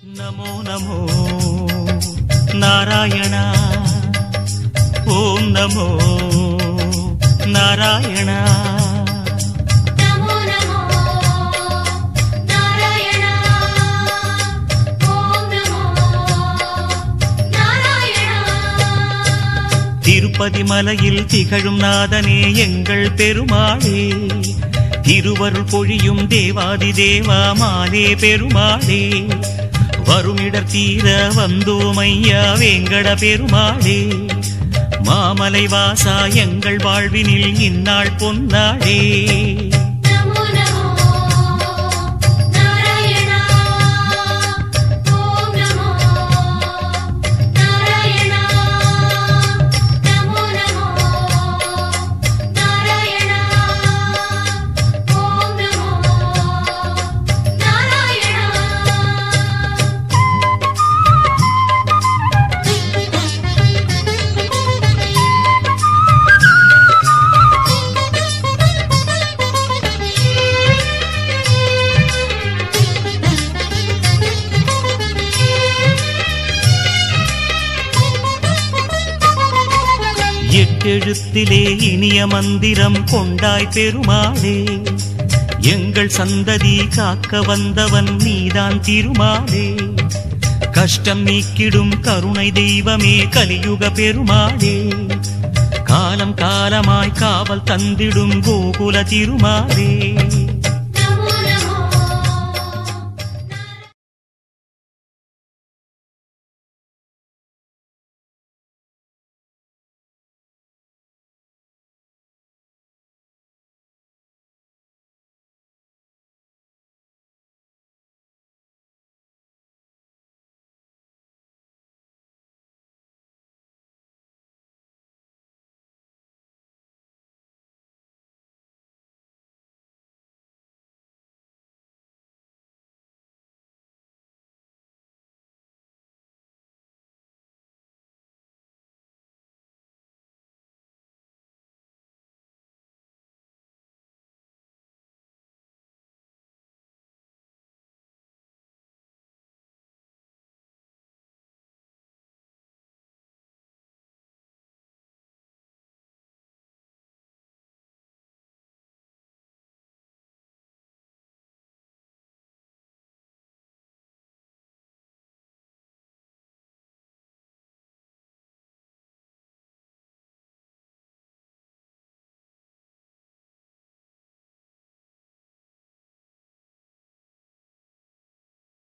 நமோ நமோ நாராயணா ஓம் நமோ நாராயணா நமோ நமோ நாராயணா ஓம் நமோ நாராயணா திருப்பதி மலையில் திகழும் நாதனே எங்கள் பெருமாளே திருவருள் பொழியும் தேவாதி தேவா மாலே பெருமாளே வருமிடர் தீர வந்தோம் ஐயா வேங்கட பெருமாளே மாமலை வாசா எங்கள் வாழ்வினில் இந்நாள் பொன்னாளே நமோ நமோ நாராயணா ஓம் நமோ நாராயணா நமோ நமோ நாராயணா ஓம் நமோ நாராயணா எட்டெழுத்திலே இனிய மந்திரம் கொண்டாய் பெருமாளே எங்கள் சந்ததி காக்க வந்தவன் நீதான் திருமாலே கஷ்டம் நீக்கிடும் கருணை தெய்வமே கலியுக பெருமாளே காலம் காலமாய் காவல் தந்திடும் கோகுல திருமாலே